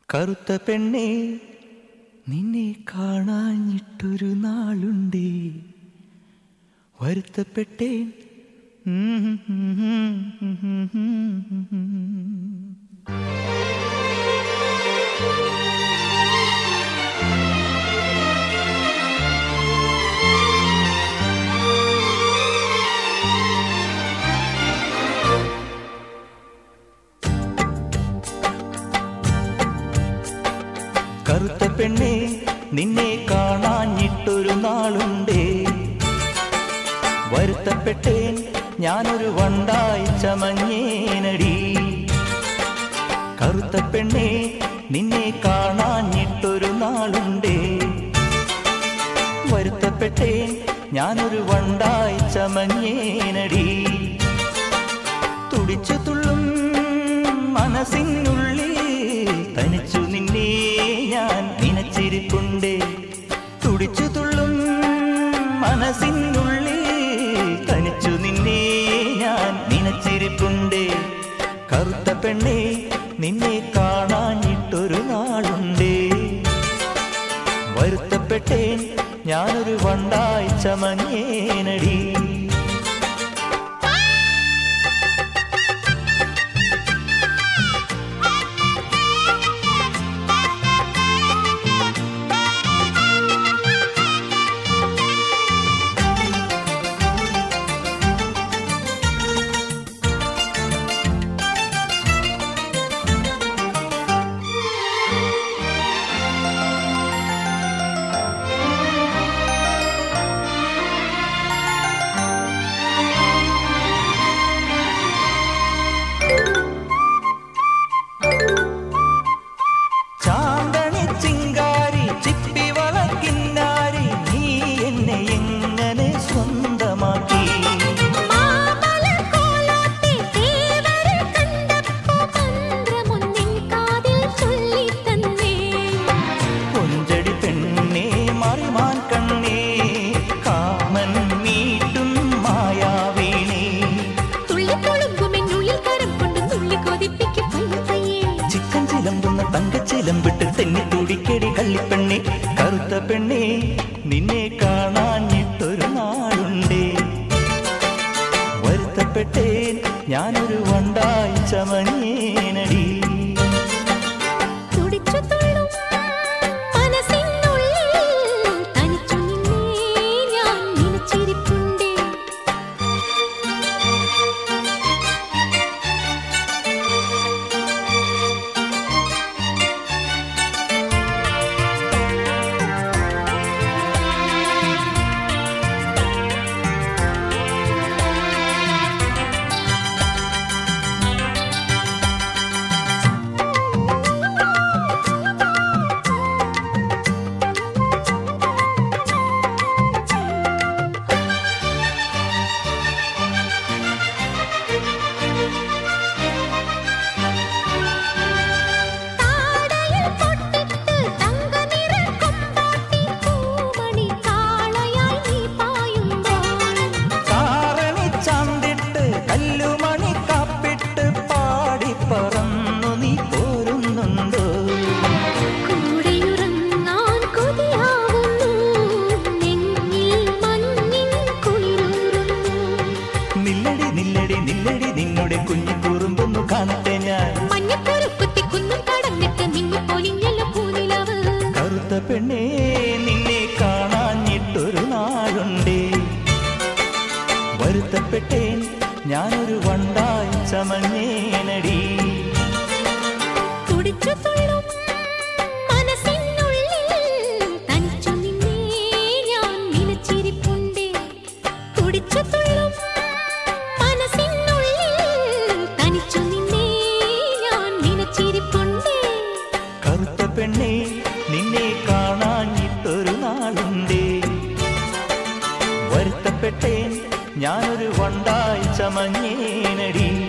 കറുത്ത പെണ്ണേ നിന്നെ കാണാഞ്ഞിട്ടൊരു നാളുണ്ടേ വരുത്തപ്പെട്ടേൻ കറുത്ത പെണ്ണേ നിന്നെ കാണാഞ്ഞിട്ടൊരു നാളുണ്ടേ വരുത്തപ്പെട്ടേൻ ഞാനൊരു വണ്ടായി ചമഞ്ഞേനടി കറുത്ത പെണ്ണേ നിന്നെ കാണാഞ്ഞിട്ടൊരു നാളുണ്ടേ വരുത്തപ്പെട്ടേൻ ഞാനൊരു വണ്ടായി ചമഞ്ഞേനടി തുടിച്ചു തുള്ളും മനസ്സിനുള്ളിൽ തനിച്ചു നിന്നെ ഞാൻ നനച്ചിരിപ്പുണ്ടേ തുടിച്ചു തുള്ളും മനസ്സിനുള്ളിൽ തനിച്ചു നിന്നെ ഞാൻ നനച്ചിരിപ്പുണ്ടേ കറുത്ത പെണ്ണേ നിന്നെ കാണാഞ്ഞിട്ടൊരു നാളുണ്ടേ വരുത്തപ്പെട്ടേൻ ഞാനൊരു വണ്ടായി ചമഞ്ഞേനടി ചാന്തണി ചിങ്കാരി ചിപ്പി വളക്കിന്നാരി നീ എന്നെ എങ്ങനെ സ്വന്തമാക്കി മാമലക്കോലാത്തെ തേവരെ കണ്ടപ്പോ മന്ത്രമൊന്നിൻ കാതിൽ ചൊല്ലിത്തന്നേ കൊഞ്ചടി പെണ്ണേ മറിമാൻ കണ്ണേ കാമൻ മീട്ടും മായാവീണേ തുള്ളിക്കൊളുമ്പുമെന്നുള്ളിൽ കരം കൊണ്ട് തുള്ളി കൊതിപ്പിക്കും പയ്യെ പയ്യെ ചിക്കൻ ചിലമ്പുന്ന തങ്കച്ചിലമ്പിട്ട് തെന്നി തുടിക്കടി കള്ളിപ്പെണ്ണേ കറുത്ത പെണ്ണേ നിന്നെ കാണാഞ്ഞിട്ടൊരു നാളുണ്ടേ വരുത്തപ്പെട്ടേൻ ഞാനൊരു വണ്ടായി ചമഞ്ഞേനടി തുടിച്ചു തുള്ളും മനസ്സിനുള്ളിൽ തനിച്ചു നിന്നേ ഞാൻ നനച്ചിരിപ്പുണ്ടേ താടയിൽ പൊട്ടിട്ട് തങ്കനിറ കൊമ്പാട്ടി പൂമണി കാളയായി നീ പായുമ്പോൾ കാരണി ചാന്തിട്ട് കല്ലുമണി കാപ്പിട്ട് പാടി പറന്നു നീ പോരുന്നുണ്ടോ കൂടെയുറങ്ങാൻ കൊതിയാവുന്നു നെഞ്ഞിൽ മഞ്ഞിൻ കുളിരൂറുന്നു നില്ലടി നില്ലടി നില്ലടി നിന്നുടെ കുഞ്ഞു കുറുമ്പൊന്നു കാണട്ടെ ഞാൻ മഞ്ഞപ്പുറക്കുത്തി കുന്നും കടന്നിട്ട് നിന്നു പൊലിഞ്ഞല്ലോ പൂനിലവ് കറുത്ത പെണ്ണേ നിന്നെ കാണാഞ്ഞിട്ടൊരു നാളുണ്ടേ വരുത്തപ്പെട്ടേൻ ഞാനൊരു വണ്ടായി ചമഞ്ഞേനടി തുടിച്ചു തുള്ളും മനസ്സിനുള്ളിൽ തനിച്ചു നിന്നേ ഞാൻ നനച്ചിരിപ്പുണ്ടേ തുടിച്ചു തുള്ളും മനസ്സിനുള്ളിൽ തനിച്ചു നിന്നേ ഞാൻ നനച്ചിരിപ്പുണ്ടേ കറുത്ത പെണ്ണേ നിന്നെ കാണാഞ്ഞിട്ടൊരു നാളുണ്ടേ വരുത്തപ്പെട്ടേൻ ഞാനൊരു വണ്ടായി ചമഞ്ഞേനടി